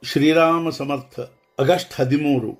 ಶ್ರೀರಾಮ ಸಮರ್ಥ August ಹದಿಮೂರು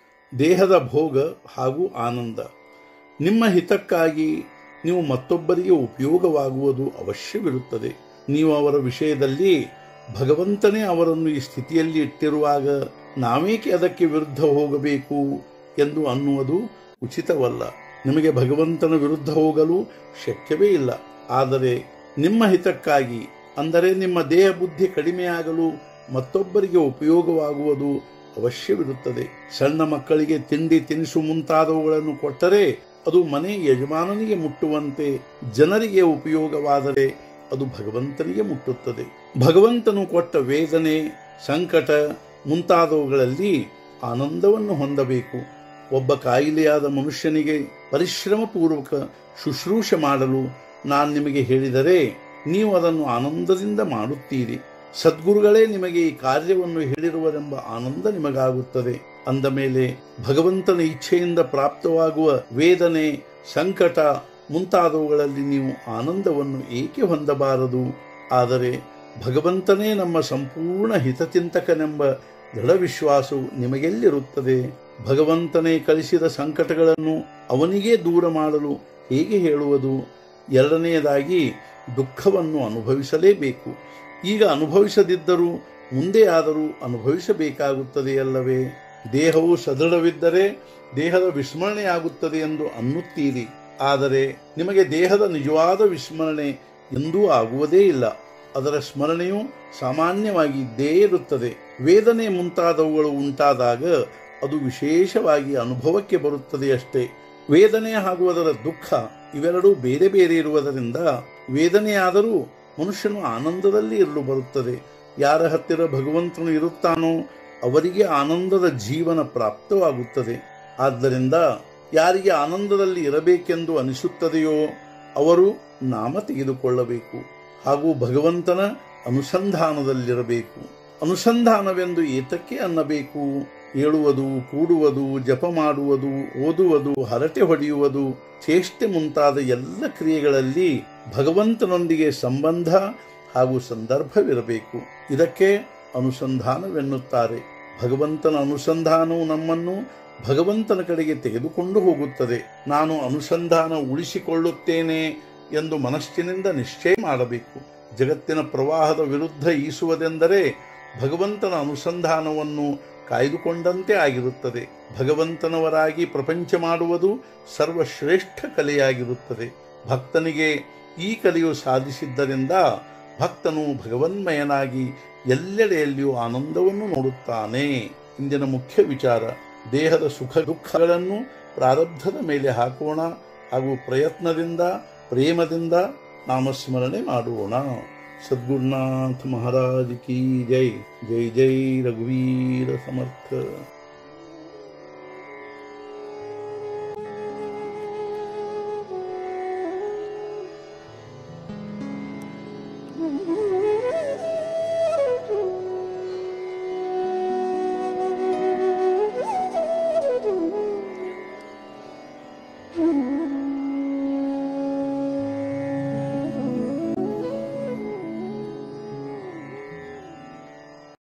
ದೇಹದ ಭೋಗ ಹಾಗೂ ಆನಂದ ನಿಮ್ಮ ಹಿತಕ್ಕಾಗಿ ನೀವು ಮತ್ತೊಬ್ಬರಿಗೆ ಉಪಯೋಗವಾಗುವುದು ಅವಶ್ಯವಿರುತ್ತದೆ ನೀವು ಅವರ ವಿಷಯದಲ್ಲಿ ಭಗವಂತನೇ ಅವರನ್ನು ಈ ಸ್ಥಿತಿಯಲ್ಲಿ ಇಟ್ಟಿರುವಾಗ ನಾವೇಕೆ ಅದಕ್ಕೆ ವಿರುದ್ಧ ಹೋಗಬೇಕು ಎಂದು ಅನ್ನುವುದು ಉಚಿತವಲ್ಲ ನಿಮಗೆ ಭಗವಂತನ ವಿರುದ್ಧ ಹೋಗಲು ಶಕ್ಯವೇ ಇಲ್ಲ ಆದರೆ ನಿಮ್ಮ ಹಿತಕ್ಕಾಗಿ ಅಂದರೆ ನಿಮ್ಮ ದೇಹ ಬುದ್ಧಿ ಕಡಿಮೆಯಾಗಲು ಮತ್ತೊಬ್ಬರಿಗೆ ಉಪಯೋಗವಾಗುವುದು ಅವಶ್ಯವಿರುತ್ತದೆ ಸಣ್ಣ ಮಕ್ಕಳಿಗೆ ತಿಂಡಿ ತಿನಿಸು ಮುಂತಾದವುಗಳನ್ನು ಕೊಟ್ಟರೆ ಅದು ಮನೆ ಯಜಮಾನನಿಗೆ ಮುಟ್ಟುವಂತೆ ಜನರಿಗೆ ಉಪಯೋಗವಾದರೆ ಅದು ಭಗವಂತನಿಗೆ ಮುಟ್ಟುತ್ತದೆ ಭಗವಂತನು ಕೊಟ್ಟ ವೇದನೆ ಸಂಕಟ ಮುಂತಾದವುಗಳಲ್ಲಿ ಆನಂದವನ್ನು ಹೊಂದಬೇಕು ಒಬ್ಬ ಕಾಯಿಲೆಯಾದ ಮನುಷ್ಯನಿಗೆ ಪರಿಶ್ರಮ ಪೂರ್ವಕ ಶುಶ್ರೂಷೆ ಮಾಡಲು ನಾನು ನಿಮಗೆ ಹೇಳಿದರೆ ನೀವು ಅದನ್ನು ಆನಂದದಿಂದ ಮಾಡುತ್ತೀರಿ ಸದ್ಗುರುಗಳೇ ನಿಮಗೆ ಈ ಕಾರ್ಯವನ್ನು ಹೇಳಿರುವರೆಂಬ ಆನಂದ ನಿಮಗಾಗುತ್ತದೆ ಅಂದ ಮೇಲೆ ಭಗವಂತನ ಇಚ್ಛೆಯಿಂದ ಪ್ರಾಪ್ತವಾಗುವ ವೇದನೆ ಸಂಕಟ ಮುಂತಾದವುಗಳಲ್ಲಿ ನೀವು ಆನಂದವನ್ನು ಏಕೆ ಹೊಂದಬಾರದು ಆದರೆ ಭಗವಂತನೇ ನಮ್ಮ ಸಂಪೂರ್ಣ ಹಿತಚಿಂತಕನೆಂಬ ದೃಢ ವಿಶ್ವಾಸವು ನಿಮಗೆಲ್ಲಿರುತ್ತದೆ ಭಗವಂತನೇ ಕಳಿಸಿದ ಸಂಕಟಗಳನ್ನು ಅವನಿಗೇ ದೂರ ಮಾಡಲು ಹೇಗೆ ಹೇಳುವುದು ಎರಡನೆಯದಾಗಿ ದುಃಖವನ್ನು ಅನುಭವಿಸಲೇಬೇಕು ಈಗ ಅನುಭವಿಸದಿದ್ದರೂ ಮುಂದೆ ಆದರೂ ಅನುಭವಿಸಬೇಕಾಗುತ್ತದೆಯಲ್ಲವೇ ದೇಹವು ಸದೃಢವಿದ್ದರೆ ದೇಹದ ವಿಸ್ಮರಣೆಯಾಗುತ್ತದೆ ಎಂದು ಅನ್ನುತ್ತೀರಿ ಆದರೆ ನಿಮಗೆ ದೇಹದ ನಿಜವಾದ ವಿಸ್ಮರಣೆ ಎಂದೂ ಆಗುವುದೇ ಇಲ್ಲ ಅದರ ಸ್ಮರಣೆಯು ಸಾಮಾನ್ಯವಾಗಿ ಇದ್ದೇ ಇರುತ್ತದೆ ವೇದನೆ ಮುಂತಾದವುಗಳು ಉಂಟಾದಾಗ ಅದು ವಿಶೇಷವಾಗಿ ಅನುಭವಕ್ಕೆ ಬರುತ್ತದೆ ಅಷ್ಟೇ ವೇದನೆ ಹಾಗೂ ಅದರ ದುಃಖ ಇವೆರಡೂ ಬೇರೆ ಬೇರೆ ಇರುವುದರಿಂದ ವೇದನೆಯಾದರೂ ಮನುಷ್ಯನು ಆನಂದದಲ್ಲಿ ಇರಲು ಬರುತ್ತದೆ ಯಾರ ಹತ್ತಿರ ಭಗವಂತನು ಇರುತ್ತಾನೋ ಅವರಿಗೆ ಆನಂದದ ಜೀವನ ಪ್ರಾಪ್ತವಾಗುತ್ತದೆ ಆದ್ದರಿಂದ ಯಾರಿಗೆ ಆನಂದದಲ್ಲಿ ಇರಬೇಕೆಂದು ಅನಿಸುತ್ತದೆಯೋ ಅವರು ನಾಮ ತೆಗೆದುಕೊಳ್ಳಬೇಕು ಹಾಗೂ ಭಗವಂತನ ಅನುಸಂಧಾನದಲ್ಲಿರಬೇಕು ಅನುಸಂಧಾನವೆಂದು ಏತಕ್ಕೆ ಅನ್ನಬೇಕು ಏಳುವುದು ಕೂಡುವುದು ಜಪ ಮಾಡುವುದು ಓದುವುದು ಹರಟೆ ಹೊಡೆಯುವುದು ಚೇಷ್ಟೆ ಮುಂತಾದ ಎಲ್ಲ ಕ್ರಿಯೆಗಳಲ್ಲಿ ಭಗವಂತನೊಂದಿಗೆ ಸಂಬಂಧ ಹಾಗೂ ಸಂದರ್ಭವಿರಬೇಕು ಇದಕ್ಕೆ ಅನುಸಂಧಾನವೆನ್ನುತ್ತಾರೆ ಭಗವಂತನ ಅನುಸಂಧಾನವು ನಮ್ಮನ್ನು ಭಗವಂತನ ಕಡೆಗೆ ತೆಗೆದುಕೊಂಡು ಹೋಗುತ್ತದೆ ನಾನು ಅನುಸಂಧಾನ ಉಳಿಸಿಕೊಳ್ಳುತ್ತೇನೆ ಎಂದು ಮನಸ್ಸಿನಿಂದ ನಿಶ್ಚಯ ಮಾಡಬೇಕು ಜಗತ್ತಿನ ಪ್ರವಾಹದ ವಿರುದ್ಧ ಈಸುವುದೆಂದರೆ ಭಗವಂತನ ಅನುಸಂಧಾನವನ್ನು ಕಾಯ್ದುಕೊಂಡಂತೆ ಆಗಿರುತ್ತದೆ ಭಗವಂತನವರಾಗಿ ಪ್ರಪಂಚ ಮಾಡುವುದು ಸರ್ವಶ್ರೇಷ್ಠ ಕಲೆಯಾಗಿರುತ್ತದೆ ಭಕ್ತನಿಗೆ ಈ ಕಲೆಯು ಸಾಧಿಸಿದ್ದರಿಂದ ಭಕ್ತನು ಭಗವನ್ಮಯನಾಗಿ ಎಲ್ಲೆಡೆಯಲ್ಲಿಯೂ ಆನಂದವನ್ನು ನೋಡುತ್ತಾನೆ ಇಂದಿನ ಮುಖ್ಯ ವಿಚಾರ ದೇಹದ ಸುಖ ದುಃಖಗಳನ್ನು ಪ್ರಾರಬ್ಧದ ಮೇಲೆ ಹಾಕೋಣ ಹಾಗೂ ಪ್ರಯತ್ನದಿಂದ ಪ್ರೇಮದಿಂದ ನಾಮಸ್ಮರಣೆ ಮಾಡೋಣ ಸದ್ಗುರುನಾಥ ಮಹಾರಾಜ್ ಕಿ ಜೈ ಜೈ ಜೈ ರಘುವೀರ ಸಮರ್ಥ Mm-hmm.